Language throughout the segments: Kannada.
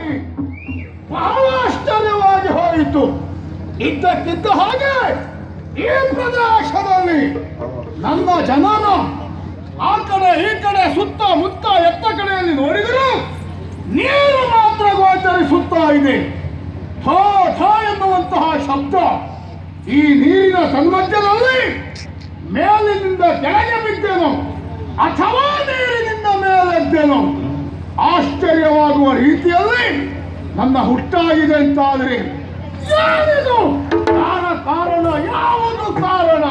ನೋಡಿ ಬಹಳ ಆಶ್ಚರ್ಯವಾಗಿ ಹೋಯಿತು ಇದ್ದಕ್ಕಿದ್ದ ಹಾಗೆ ಈ ಪ್ರದೇಶದಲ್ಲಿ ನನ್ನ ಜನನ ಆ ಕಡೆ ಈ ಕಡೆ ಸುತ್ತ ಮುತ್ತ ಎತ್ತ ಕಡೆಯಲ್ಲಿ ನೋಡಿದರೂ ನೀರು ಮಾತ್ರ ಗೋಚರಿಸುತ್ತಾ ಇದೆ ಥೋ ಥೋ ಎನ್ನುವಂತಹ ಶಬ್ದ ಈ ನೀರಿನ ಸನ್ಮಧ್ಯದಲ್ಲಿ ಮೇಲಿನಿಂದ ಕೆಳಗೆ ಬಿದ್ದೇನೋ ಅಥವಾ ನೀರಿನಿಂದ ಮೇಲೆದ್ದೇನೋ ಆಶ್ಚರ್ಯವಾಗುವ ರೀತಿಯಲ್ಲಿ ನನ್ನ ಹುಟ್ಟಾಗಿದೆ ಅಂತಾದ್ರೆ ಯಾರಿದು ಯಾರ ಕಾರಣ ಯಾವುದು ಕಾರಣ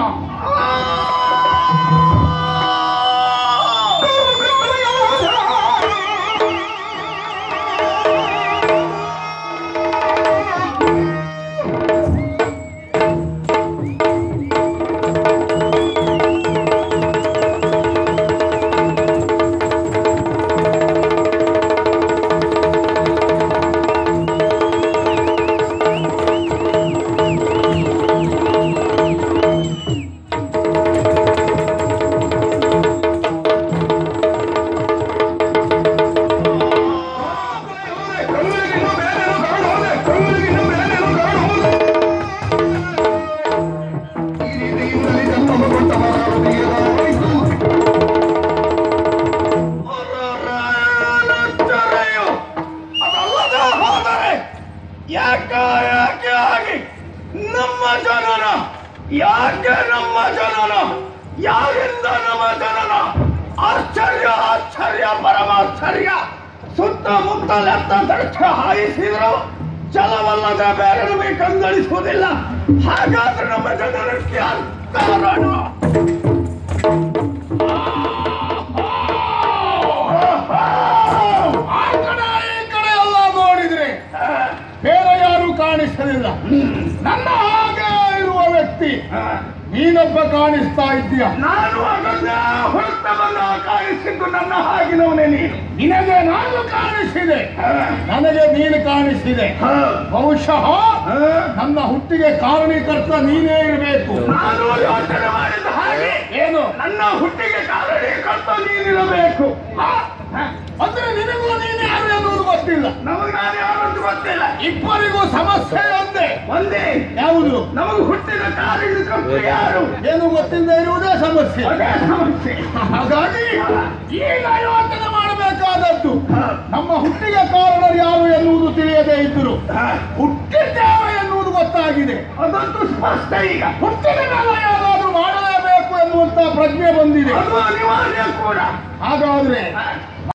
ಅದಲ್ಲದೆ ಹೋದರೆ ಯಾಕ ಯಾಕೆ ಆಗಿ ನಮ್ಮ ಜನನ ಯಾಕೆ ನಮ್ಮ ಜನನ ಯಾರಿಂದ ನಮ್ಮ ಜನನ ಆಶ್ಚರ್ಯ ಆಶ್ಚರ್ಯ ಪರಮಾಶ್ಚರ್ಯ ಸುತ್ತಮುತ್ತಲೆತ್ತ ದಕ್ಷ ಹಾಯಿಸಿದ್ರು ಜಲವಲ್ಲದೆ ಬೇರೆ ನಮಗೆ ಕಂಗೊಳಿಸುವುದಿಲ್ಲ ಹಾಗಾದ್ರೆ ನಮ್ಮ ಜನನಕ್ಕೆ ಯಾರು ಕಾರಣ ಆ ಕಡೆ ಈ ಕಡೆ ಎಲ್ಲ ನೋಡಿದ್ರೆ ಬೇರೆ ಯಾರು ಕಾಣಿಸಲಿಲ್ಲ ನನ್ನ ಹಾಗೆ ಇರುವ ವ್ಯಕ್ತಿ ನೀನೊಬ್ಬ ಕಾಣಿಸ್ತಾ ಇದ್ದೀಯ ನಾನು ಅದನ್ನ ಹೊರತ ಬಂದ ಕಾಣಿಸಿದ್ದು ನನ್ನ ಹಾಗಿನವನೇ ನೀನು ನಿನಗೆ ನಾನು ಕಾಣಿಸಿದೆ ಹ, ನನಗೆ ನೀನು ಕಾಣಿಸಿದೆ ಹ, ಬಹುಶಃ ಹ. ನನ್ನ ಹುಟ್ಟಿಗೆ ಕಾರಣೀಕರ್ತ ನೀನೇ ಇರಬೇಕು ನಾನು ಯೋಚನೆ ಮಾಡಿದ ಹಾಗೆ ಏನು ನನ್ನ ಹುಟ್ಟಿಗೆ ಕಾರಣೀಕರ್ತ ನೀನಿರಬೇಕು ಹ, ಹ. ಅಂದ್ರೆ ನಿನಗೂ ನೀನು ಯಾರು ಎನ್ನುವುದು ಗೊತ್ತಿಲ್ಲ ನಮಗೆ ನಾನು ಯಾರಂತ ಗೊತ್ತಿಲ್ಲ ಇಬ್ಬರಿಗೂ ಸಮಸ್ಯೆ ಒಂದೇ ಒಂದೇ ಯಾವುದು ನಮಗೆ ಹುಟ್ಟಿದ ಕಾರಣೀಕರ್ತ ಯಾರು ಏನು ಗೊತ್ತಿಲ್ಲದೆ ಇರುವುದೇ ಸಮಸ್ಯೆ ಅದೇ ಸಮಸ್ಯೆ ಹಾಗಾಗಿ ಈಗ ಯೋಚನೆ ಮಾಡಬೇಕಾದದ್ದು ಹ, ನಮ್ಮ ಹುಟ್ಟಿಗೆ ಕಾರಣರು ಯಾರು ಎನ್ನುವುದು ತಿಳಿಯದೇ ಇದ್ದರು ಹ. ಹುಟ್ಟಿದ್ದೇವೆ ಎನ್ನುವುದು ಗೊತ್ತಾಗಿದೆ ಅದಂತೂ ಸ್ಪಷ್ಟ ಈಗ ಹುಟ್ಟಿದ ಮೇಲೆ ಏನಾದರೂ ಮಾಡಲೇಬೇಕು ಎನ್ನುವಂತ ಪ್ರಜ್ಞೆ ಬಂದಿದೆ ಅದು ಅನಿವಾರ್ಯ ಕೂಡ ಹಾಗಾದ್ರೆ ಹ.